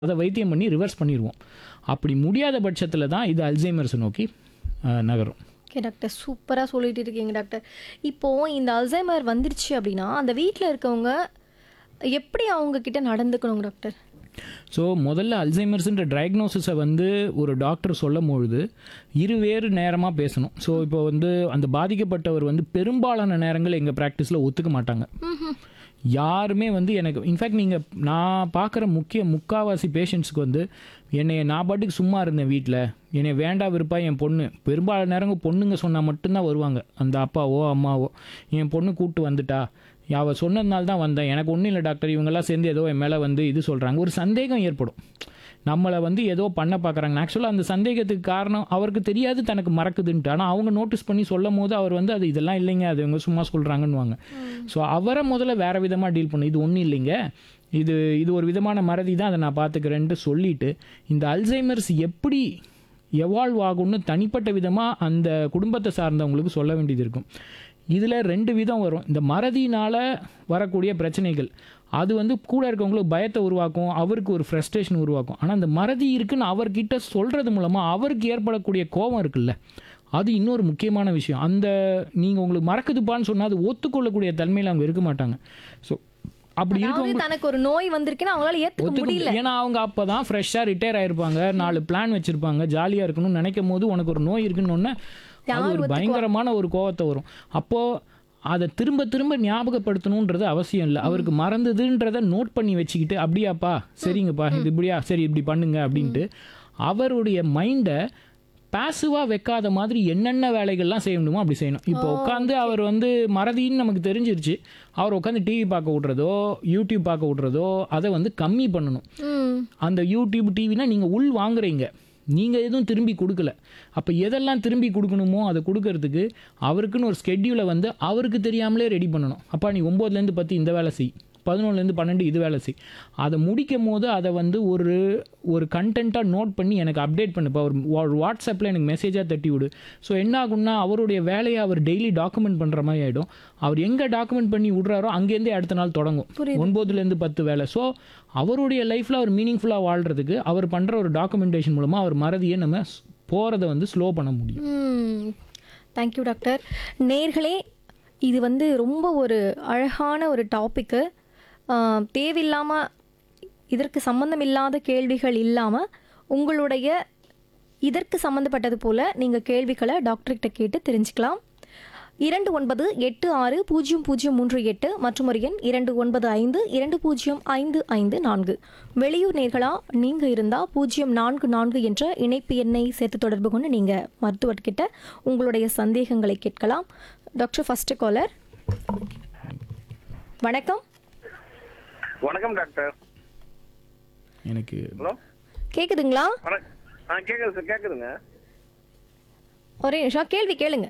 அதை வைத்தியம் பண்ணி ரிவர்ஸ் பண்ணிடுவோம் அப்படி முடியாத பட்சத்தில் தான் இது அல்சைமர்ஸ் நோக்கி அஹ், நகரும் ஓகே டாக்டர் சூப்பராக சொல்லிட்டு இருக்கீங்க டாக்டர் இப்போது இந்த அல்சைமர் வந்துருச்சு அப்படின்னா அந்த வீட்டில் இருக்கவங்க எப்படி அவங்க கிட்ட நடந்துக்கணும் டாக்டர் ஸோ முதல்ல அல்சைமர்ஸ்ன்ற டயக்னோசிஸை வந்து ஒரு டாக்டர் சொல்லும் பொழுது இருவேறு நேரமாக பேசணும் ஸோ இப்போ வந்து அந்த பாதிக்கப்பட்டவர் வந்து பெரும்பாலான நேரங்கள் எங்கள் ப்ராக்டிஸில் ஒத்துக்க மாட்டாங்க யாருமே வந்து எனக்கு இன்ஃபேக்ட் நீங்கள் நான் பார்க்குற முக்கிய முக்காவாசி பேஷண்ட்ஸ்க்கு வந்து என்னை நான் பாட்டுக்கு சும்மா இருந்தேன் வீட்டில் என்னை வேண்டா விருப்பா என் பொண்ணு பெரும்பாலான நேரங்கள் பொண்ணுங்க சொன்னால் மட்டும்தான் வருவாங்க அந்த அப்பாவோ அம்மாவோ என் பொண்ணு கூப்பிட்டு வந்துட்டா அவள் சொன்னதுனால தான் வந்தேன் எனக்கு ஒன்றும் இல்லை டாக்டர் இவங்கெல்லாம் சேர்ந்து ஏதோ என் மேலே வந்து இது சொல்கிறாங்க ஒரு சந்தேகம் ஏற்படும் நம்மளை வந்து ஏதோ பண்ண பார்க்குறாங்க ஆக்சுவலாக அந்த சந்தேகத்துக்கு காரணம் அவருக்கு தெரியாது தனக்கு மறக்குதுன்ட்டு ஆனால் அவங்க நோட்டீஸ் பண்ணி சொல்லும் போது அவர் வந்து அது இதெல்லாம் இல்லைங்க அது இவங்க சும்மா சொல்கிறாங்கன்னுவாங்க ஸோ அவரை முதல்ல வேறு விதமாக டீல் பண்ணு இது ஒன்றும் இல்லைங்க இது இது ஒரு விதமான மறதி தான் அதை நான் பார்த்துக்கிறேன்ட்டு சொல்லிட்டு இந்த அல்சைமர்ஸ் எப்படி எவால்வ் ஆகும்னு தனிப்பட்ட விதமாக அந்த குடும்பத்தை சார்ந்தவங்களுக்கு சொல்ல வேண்டியது இருக்கும் இதில் ரெண்டு விதம் வரும் இந்த மறதினால் வரக்கூடிய பிரச்சனைகள் அது வந்து கூட இருக்கவங்களுக்கு பயத்தை உருவாக்கும் அவருக்கு ஒரு ஃப்ரஸ்ட்ரேஷன் உருவாக்கும் ஆனால் அந்த மறதி இருக்குன்னு அவர்கிட்ட சொல்கிறது மூலமாக அவருக்கு ஏற்படக்கூடிய கோபம் இருக்குல்ல அது இன்னொரு முக்கியமான விஷயம் அந்த நீங்கள் உங்களுக்கு மறக்குதுப்பான்னு சொன்னால் அது ஒத்துக்கொள்ளக்கூடிய தன்மையில் அவங்க இருக்க மாட்டாங்க ஸோ அப்படி இருக்கவங்க அதாவது தனக்கு ஒரு நோய் வந்திருக்குன்னா அவங்களால ஏற்றுக்க ஒத்துக்க முடியல முடியல. ஏன்னா அவங்க அப்போ தான் ஃப்ரெஷ்ஷாக ரிட்டையர் ஆயிருப்பாங்க நாலு பிளான் வச்சுருப்பாங்க ஜாலியாக இருக்கணும்னு நினைக்கும் போது உனக்கு ஒரு நோய் இருக்குன்னு ஒன்று அது ஒரு பயங்கரமான ஒரு கோவத்தை வரும் அப்போது அதை திரும்ப திரும்ப ஞாபகப்படுத்தணுன்றது அவசியம் இல்லை அவருக்கு மறந்ததுன்றதை நோட் பண்ணி வச்சுக்கிட்டு அப்படியாப்பா சரிங்கப்பா இது இப்படியா சரி இப்படி பண்ணுங்க அப்படின்ட்டு அவருடைய மைண்டை பாசிவாக வைக்காத மாதிரி என்னென்ன வேலைகள்லாம் செய்ய முடியுமோ அப்படி செய்யணும் இப்போ உட்காந்து அவர் வந்து மறதின்னு நமக்கு தெரிஞ்சிருச்சு அவர் உட்காந்து டிவி பார்க்க விட்றதோ யூடியூப் பார்க்க விட்றதோ அதை வந்து கம்மி பண்ணணும் ம் அந்த யூடியூப் டிவினா நீங்கள் உள் வாங்குறீங்க நீங்கள் எதுவும் திரும்பி கொடுக்கல அப்போ எதெல்லாம் திரும்பி கொடுக்கணுமோ அதை கொடுக்கறதுக்கு அவருக்குன்னு ஒரு ஸ்கெட்யூலை வந்து அவருக்கு தெரியாமலே ரெடி பண்ணணும் அப்பா நீ ஒம்போதுலேருந்து பத்து இந்த வேலை செய் பதினொன்றுலேருந்து பன்னெண்டு இது வேலை செய் அதை முடிக்கும் போது அதை வந்து ஒரு ஒரு கண்டென்ட்டாக நோட் பண்ணி எனக்கு அப்டேட் பண்ணுப்பா ஒரு வா- வாட்ஸ்அப்பில் எனக்கு மெசேஜாக தட்டி விடு ஸோ என்ன ஆகும்னா அவருடைய வேலையை அவர் டெய்லி டாக்குமெண்ட் பண்ணுற மாதிரி ஆகிடும் அவர் எங்கே டாக்குமெண்ட் பண்ணி விட்றாரோ அங்கேருந்தே அடுத்த நாள் தொடங்கும் ஒன்பதுலேருந்து பத்து வேலை ஸோ அவருடைய லைஃப்பில் அவர் மீனிங்ஃபுல்லாக வாழ்கிறதுக்கு அவர் பண்ணுற ஒரு டாக்குமெண்டேஷன் மூலமாக அவர் மறதியை நம்ம போகிறத வந்து ஸ்லோ பண்ண முடியும் தேங்க்யூ டாக்டர் நேர்களே இது வந்து ரொம்ப ஒரு அழகான ஒரு டாப்பிக்கு தேவையில்லாமல் இதற்கு சம்மந்தம் இல்லாத கேள்விகள் இல்லாமல் உங்களுடைய இதற்கு சம்மந்தப்பட்டது போல் நீங்கள் கேள்விகளை டாக்டர்கிட்ட கேட்டு தெரிஞ்சுக்கலாம் இரண்டு ஒன்பது எட்டு ஆறு பூஜ்ஜியம் பூஜ்ஜியம் மூன்று எட்டு மற்றும் ஒரு எண் இரண்டு ஒன்பது ஐந்து இரண்டு பூஜ்ஜியம் ஐந்து ஐந்து நான்கு வெளியூர் நேர்களா நீங்கள் இருந்தால் பூஜ்ஜியம் நான்கு நான்கு என்ற இணைப்பு எண்ணை சேர்த்து தொடர்பு கொண்டு நீங்கள் மருத்துவர்கிட்ட உங்களுடைய சந்தேகங்களை கேட்கலாம் டாக்டர் ஃபர்ஸ்ட் காலர் வணக்கம் வணக்கம் டாக்டர் எனக்கு ஹலோ கேட்குதுங்களா வணக்கம் ஆ கேட்குது சார் கேட்குதுங்க ஒரே நிமிஷம் கேள்வி கேளுங்க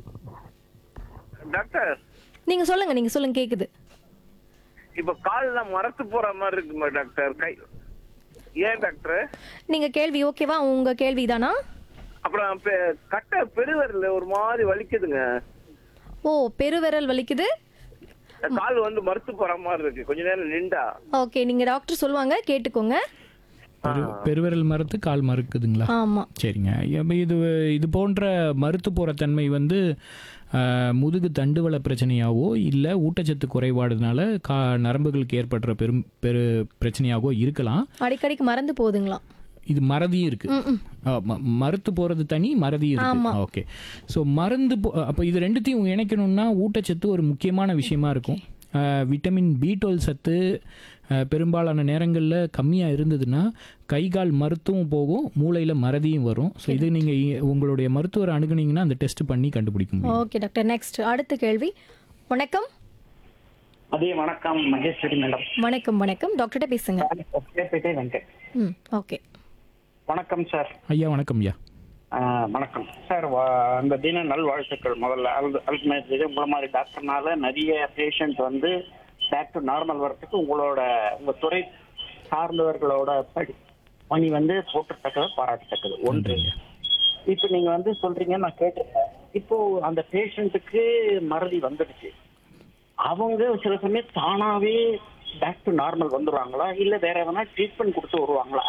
டாக்டர் நீங்கள் சொல்லுங்கள் நீங்கள் சொல்லுங்கள் கேட்குது இப்போ கால்லாம் மரத்து போற மாதிரி இருக்குமா டாக்டர் கை ஏன் டாக்டர் நீங்கள் கேள்வி ஓகேவா உங்கள் கேள்வி தானா அப்புறம் பெ- கட்டை பெருவரில் ஒரு மாதிரி வலிக்குதுங்க ஓ பெருவிரல் வலிக்குது கால் வந்து மறுத்து போற மாதிரி இருக்கு கொஞ்ச நேரம் நின்றா ஓகே நீங்கள் டாக்டர் சொல்லுவாங்க கேட்டுக்கோங்க பெரு பெருவிரல் மறுத்து கால் மறுக்குதுங்களா ஆமாம் சரிங்க அப்ப இது இது போன்ற மறுத்து போகிற தன்மை வந்து ஆஹ், முதுகு தண்டுவள பிரச்சனையாவோ இல்லை ஊட்டச்சத்து குறைபாடுனால கா நரம்புகளுக்கு ஏற்படுற பெரும் பெரு பிரச்சனையாகவோ இருக்கலாம் அடிக்கடிக்கு மறந்து போகுதுங்களாம் இது மறதியும் இருக்கு ஆ, ம- மறுத்து போறது தனி மறதி இருக்கு ஓகே ஸோ மருந்து போ- அப்போ இது ரெண்டுத்தையும் இணைக்கணும்னா ஊட்டச்சத்து ஒரு முக்கியமான விஷயமா இருக்கும் ஆ, விட்டமின் பி டுவெல் சத்து ஆ, பெரும்பாலான நேரங்களில் கம்மியாக இருந்ததுன்னா கை கால் மருத்துவம் போகும் மூளையில் மறதியும் வரும் ஸோ இது நீங்கள் உங்களுடைய மருத்துவரை அணுகுனீங்கன்னா அந்த டெஸ்ட் பண்ணி கண்டுபிடிக்க முடியும் ஓகே டாக்டர் நெக்ஸ்ட் அடுத்த கேள்வி வணக்கம் அதே வணக்கம் மகேஸ்வரி மேடம் வணக்கம் வணக்கம் டாக்டர்கிட்ட பேசுங்க பேர்பேட்டை வெங்கட் ம் ஓகே வணக்கம் சார் ஐயா வணக்கம் ஐயா ஆஹ் வணக்கம் சார் வா- அந்த தின நல்வாழ்த்துக்கள் முதல்ல அல் அல்மேட் இது உங்களை மாதிரி டாக்டர்னால நிறைய பேஷண்ட் வந்து பேக் டு நார்மல் வரத்துக்கு உங்களோட உங்க துறை சார்ந்தவர்களோட படி பணி வந்து போற்றத்தக்கது பாராட்டத்தக்கது ஒன்று இப்போ நீங்க வந்து சொல்றீங்க நான் கேட்டிருக்கேன் இப்போ அந்த பேஷண்ட்டுக்கு மறதி வந்துடுச்சு அவங்க சில சமயம் தானாவே பேக் டு நார்மல் வந்துருவாங்களா இல்ல வேற எதனா ட்ரீட்மெண்ட் கொடுத்து வருவாங்களா